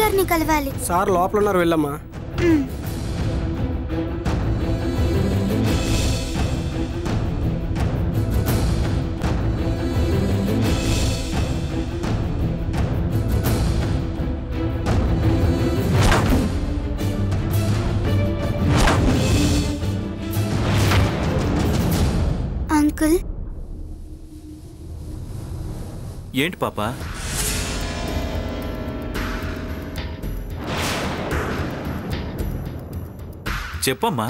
గారిని కలవాలి సార్ లోపల ఉన్నారు వెళ్ళమ్మా మ్. అంకుల్ ఏంటి పాప చెప్పమ్మా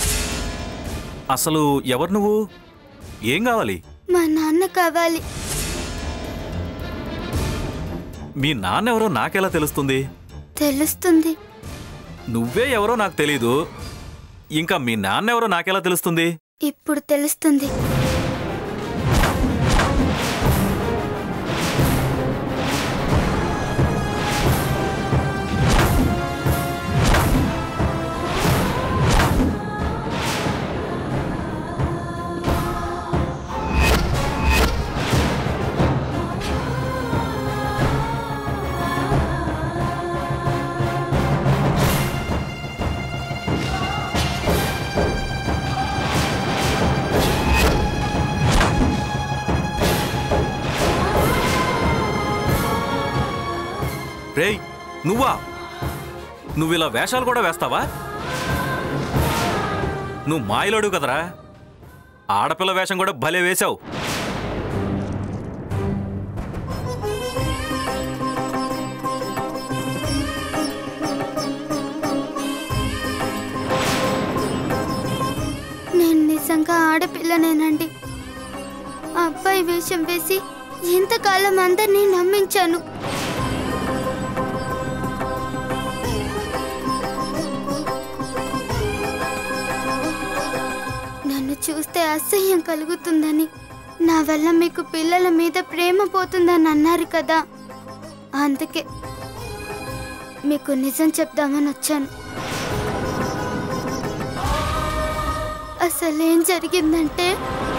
అసలు ఎవరు నువ్వు ఏం కావాలి మా నాన్న కావాలి మీ నాన్నెవరో నాకెలా తెలుస్తుంది తెలుస్తుంది నువ్వే ఎవరో నాకు తెలీదు ఇంకా మీ నాన్నెవరో నాకెలా తెలుస్తుంది ఇప్పుడు తెలుస్తుంది రేయ్ నువ్వా నువ్విలా వేషాలు కూడా వేస్తావా నువ్వు మాయలోడు కదరా ఆడపిల్ల వేషం కూడా భలే వేశావు నేను నిజంగా ఆడపిల్లనేనండి ఆ అబ్బాయి వేషం వేసి ఎంతకాలం అందరినీ నమ్మించాను నన్ను చూస్తే అసహ్యం కలుగుతుందని నా వల్ల మీకు పిల్లల మీద ప్రేమ పోతుందని అన్నారు కదా అందుకే మీకు నిజం చెప్దామని వచ్చాను అసలేం జరిగిందంటే